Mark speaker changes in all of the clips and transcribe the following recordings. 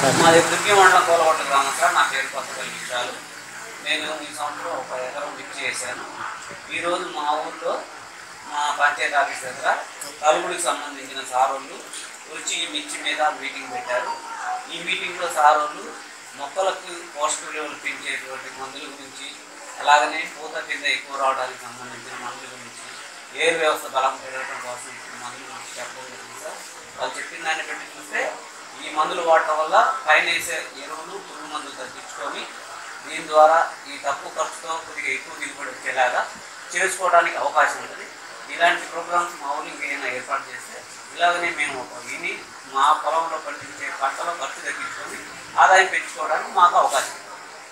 Speaker 1: మాది దుర్గి మండలం కోలగొట్ట గ్రామం సార్ నా పేరు కొత్తపల్లి విషయాలు నేను ఈ సంవత్సరం ఒక ఎకరం మిర్చి చేశాను ఈరోజు మా ఊళ్ళో మా పంచాయతీ ఆఫీస్ దగ్గర కలుగుడికి సంబంధించిన సారోళ్ళు వచ్చి ఈ మిర్చి మీద మీటింగ్ పెట్టారు ఈ మీటింగ్లో సారోళ్ళు మొక్కలకు పోషక విలువలు పెంచేటువంటి మందుల గురించి అలాగనే పూత కింద ఎక్కువ రావడానికి సంబంధించిన మందుల గురించి ఏర్ వ్యవస్థ బలం పెరగడం కోసం ఇచ్చిన మందుల గురించి చెప్పడం జరిగింది సార్ వాళ్ళు చెప్పిన దాన్ని బట్టి చూస్తే ఈ మందులు వాడటం వల్ల పైన వేసే ఎరువులు పురుగు మందులు తగ్గించుకొని దీని ద్వారా ఈ తక్కువ ఖర్చుతో కొద్దిగా ఎక్కువ దిగుబడి వచ్చేలాగా చేసుకోవడానికి అవకాశం ఉంటుంది ఇలాంటి ప్రోగ్రామ్స్ మా ఊళ్ళో ఇంకేమైనా ఏర్పాటు చేస్తే ఇలాగనే మేము ఒక విని మా పొలంలో పండించే పంటలో ఖర్చు తగ్గించుకొని ఆదాయం పెంచుకోవడానికి మాకు అవకాశం ఉంది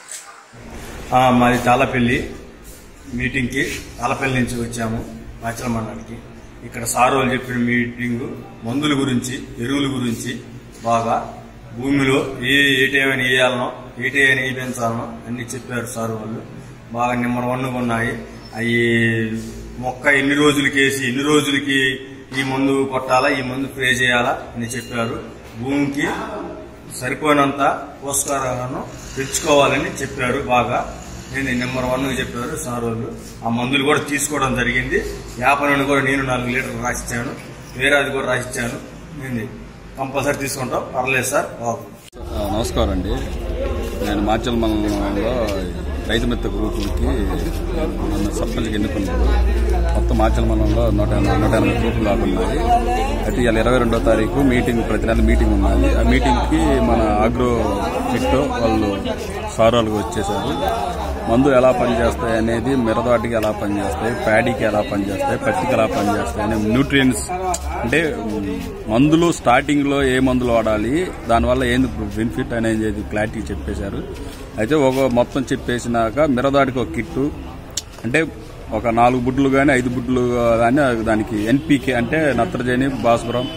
Speaker 2: ఆ, మాది తాళపల్లి మీటింగ్కి తాళపల్లి నుంచి వచ్చాము మాచల మండలానికి ఇక్కడ సార్ వాళ్ళు చెప్పిన మీటింగ్ మందుల గురించి ఎరువుల గురించి బాగా భూమిలో ఏ ఏ టైం వేయాలనో ఏ టైం ఏ పెంచాలనో అన్ని చెప్పారు సార్ వాళ్ళు బాగా నిమ్మర వన్నుగా ఉన్నాయి అవి మొక్క ఎన్ని రోజులకి వేసి ఎన్ని రోజులకి ఈ మందు కొట్టాలా ఈ మందు స్ప్రే చేయాలా అని చెప్పారు భూమికి సరిపోయినంత పోషకాలను పెంచుకోవాలని చెప్పారు బాగా నేను నెంబర్ వన్ చెప్పారు సార్ వాళ్ళు ఆ మందులు కూడా తీసుకోవడం జరిగింది వ్యాపారాన్ని కూడా నేను నాలుగు లీటర్లు రాసిచ్చాను వేరే అది కూడా రాసిచ్చాను నేను కంపల్సరీ తీసుకుంటాం పర్లేదు సార్ బాగుంది
Speaker 3: ఆ, నమస్కారం అండి నేను మాచల్ మండలంలో రైతు మిత్ర గ్రూపులకి నన్ను సర్పంచ్కి ఎన్నుకున్నాను మొత్తం మాచల్ మండలంలో నూట ఎనభై నూట ఎనభై గ్రూపులు లాగున్నాయి అయితే ఇవాళ ఇరవై రెండో తారీఖు మీటింగ్ ప్రతి నెల మీటింగ్ ఉన్నది ఆ మీటింగ్కి మన ఆగ్రో కిట్ వాళ్ళు సార్ వాళ్ళు వచ్చేసారు మందు ఎలా పనిచేస్తాయి అనేది మిరదాటికి ఎలా పనిచేస్తాయి ప్యాడీకి ఎలా పనిచేస్తాయి పత్తికి ఎలా పనిచేస్తాయి అనే న్యూట్రియన్స్ అంటే మ్, మందులు స్టార్టింగ్ లో ఏ మందులు వాడాలి దానివల్ల ఏంది బెనిఫిట్ అనేది క్లారిటీ చెప్పేశారు అయితే ఒక మొత్తం చెప్పేసినాక మిరదాటికి ఒక కిట్టు అంటే ఒక నాలుగు బుడ్లు కానీ ఐదు బుడ్లు కానీ దానికి ఎన్పీకే అంటే నత్రజని భాస్వరం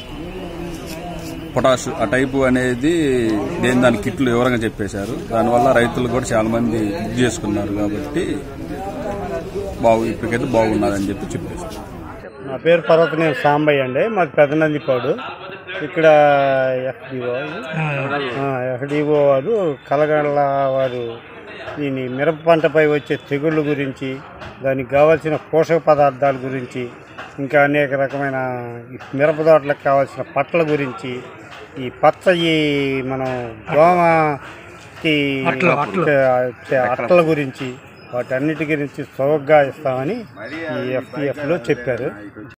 Speaker 3: పొటాష్ ఆ టైపు అనేది దేని దాని కిట్లు వివరంగా చెప్పేశారు దానివల్ల రైతులు కూడా చాలా మంది బుక్ చేసుకున్నారు కాబట్టి బాగు ఇప్పటికైతే బాగున్నదని చెప్పి చెప్పేశారు
Speaker 4: నా పేరు పర్వతనేని సాంబయ్య అండి మాది పెదనందిపాడు ఇక్కడ ఎఫ్డిఓ ఎఫ్డిఓ వారు కలగళ్ళ వారు దీని మిరప పంటపై వచ్చే తెగుళ్ళ గురించి దానికి కావాల్సిన పోషక పదార్థాల గురించి ఇంకా అనేక రకమైన ఈ మిరప తోటలకు కావాల్సిన పట్ల గురించి ఈ పచ్చ ఈ మనం దోమకి వచ్చే అట్టల గురించి వాటన్నిటి గురించి చౌకగా ఇస్తామని ఈ ఎఫ్టిఎఫ్లో చెప్పారు